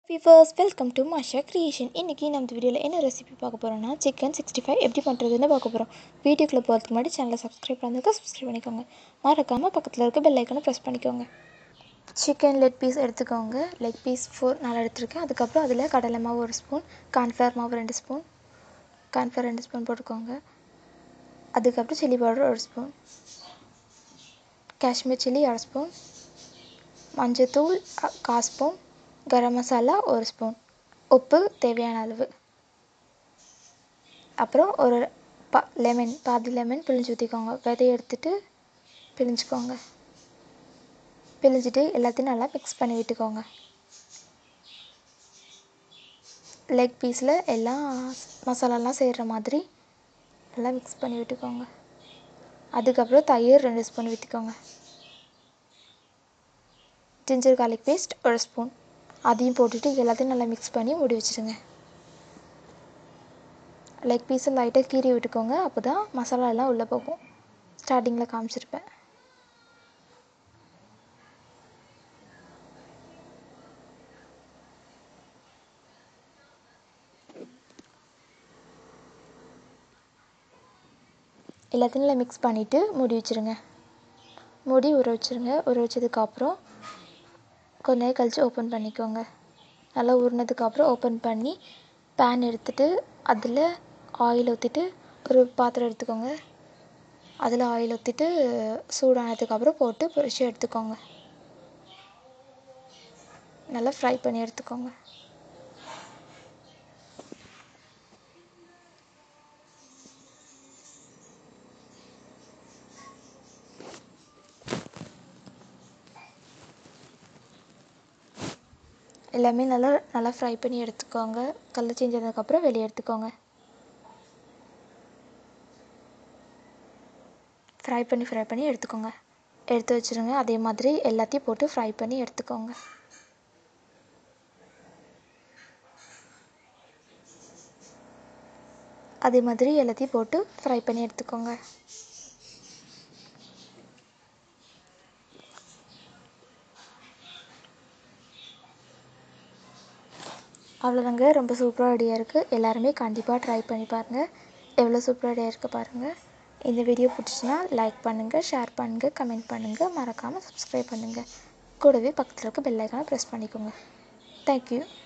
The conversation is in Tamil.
viewers welcome to Masha creation இன்றைக்கி நம்ம வீடியோவில் என்ன ரெசிபி பார்க்க போகிறோம்னா சிக்கன் சிக்ஸ்டி ஃபைவ் எப்படி பண்ணுறதுன்னு பார்க்க போகிறோம் வீடியோக்குள்ளே போகிறதுக்கு முன்னாடி சேனலை சப்ஸ்கிரைப் பண்ணிருக்க சப்ஸ்கிரைப் பண்ணிக்கோங்க மறக்காமல் பக்கத்தில் இருக்க பெல் ஐக்கனை ப்ரெஸ் பண்ணிக்கோங்க சிக்கன் லெக் பீஸ் எடுத்துக்கோங்க லெக் பீஸ் ஃபோர் நாலு எடுத்துருக்கேன் அதுக்கப்புறம் அதில் கடலை மாவு ஒரு ஸ்பூன் கார்ன்ஃப்ளவர் மாவு ரெண்டு ஸ்பூன் கார்ன்ஃப்ளவர் ரெண்டு ஸ்பூன் போட்டுக்கோங்க அதுக்கப்புறம் சில்லி பவுடர் ஒரு ஸ்பூன் காஷ்மீர் சில்லி அரை ஸ்பூன் மஞ்சத்தூள் அ- கால் ஸ்பூன் கரம் மசாலா ஒரு ஸ்பூன் உப்பு தேவையான அளவு அப்புறம் ஒரு பா லெமன் பாதி லெமன் பிழிஞ்சு ஊற்றிக்கோங்க விதைய எடுத்துட்டு பிழிஞ்சுக்கோங்க பிழிஞ்சிட்டு எல்லாத்தையும் நல்லா மிக்ஸ் பண்ணி விட்டுக்கோங்க லெக் பீஸில் எல்லாம் மசாலாலாம் சேர்கிற மாதிரி நல்லா மிக்ஸ் பண்ணி விட்டுக்கோங்க அதுக்கப்புறம் தயிர் ரெண்டு ஸ்பூன் ஊற்றிக்கோங்க ஜிஞ்சர் garlic பேஸ்ட் ஒரு ஸ்பூன் அதையும் போட்டுட்டு எல்லாத்தையும் நல்லா மிக்ஸ் பண்ணி மூடி வச்சுருங்க லெக் பீஸை லைட்டாக கீறி விட்டுக்கோங்க அப்போ தான் மசாலா எல்லாம் உள்ளே போகும் ஸ்டார்டிங்கில் காமிச்சிருப்பேன் எல்லாத்தையும் நல்லா மிக்ஸ் பண்ணிவிட்டு மூடி வச்சுருங்க மூடி ஊற வச்சுருங்க ஊற வச்சதுக்கப்புறம் கொஞ்ச நேரம் கழித்து ஓப்பன் பண்ணிக்கோங்க நல்லா ஊறினதுக்கப்புறம் ஓப்பன் பண்ணி பேன் எடுத்துட்டு அதில் ஆயில் ஊற்றிட்டு ஒரு பாத்திரம் எடுத்துக்கோங்க அதில் ஆயில் ஊற்றிட்டு சூடானதுக்கப்புறம் போட்டு பொரிச்சு எடுத்துக்கோங்க நல்லா ஃப்ரை பண்ணி எடுத்துக்கோங்க எல்லாமே நல்லா நல்லா ஃப்ரை பண்ணி எடுத்துக்கோங்க கலர் சேஞ்ச் ஆனதுக்கப்புறம் வெளியே எடுத்துக்கோங்க ஃப்ரை பண்ணி ஃப்ரை பண்ணி எடுத்துக்கோங்க எடுத்து வச்சுருங்க அதே மாதிரி எல்லாத்தையும் போட்டு ஃப்ரை பண்ணி எடுத்துக்கோங்க அதே மாதிரி எல்லாத்தையும் போட்டு ஃப்ரை பண்ணி எடுத்துக்கோங்க அவ்வளோதாங்க ரொம்ப சூப்பராக ரெடியாக இருக்குது எல்லாருமே கண்டிப்பாக ட்ரை பண்ணி பாருங்கள் எவ்வளோ சூப்பராக ரெடியாக இருக்குது பாருங்கள் இந்த வீடியோ பிடிச்சிச்சின்னா லைக் பண்ணுங்கள் ஷேர் பண்ணுங்கள் கமெண்ட் பண்ணுங்கள் மறக்காமல் சப்ஸ்கிரைப் பண்ணுங்கள் கூடவே பக்கத்தில் இருக்க பெல் ஐக்கானை ப்ரெஸ் பண்ணிக்கோங்க தேங்க்யூ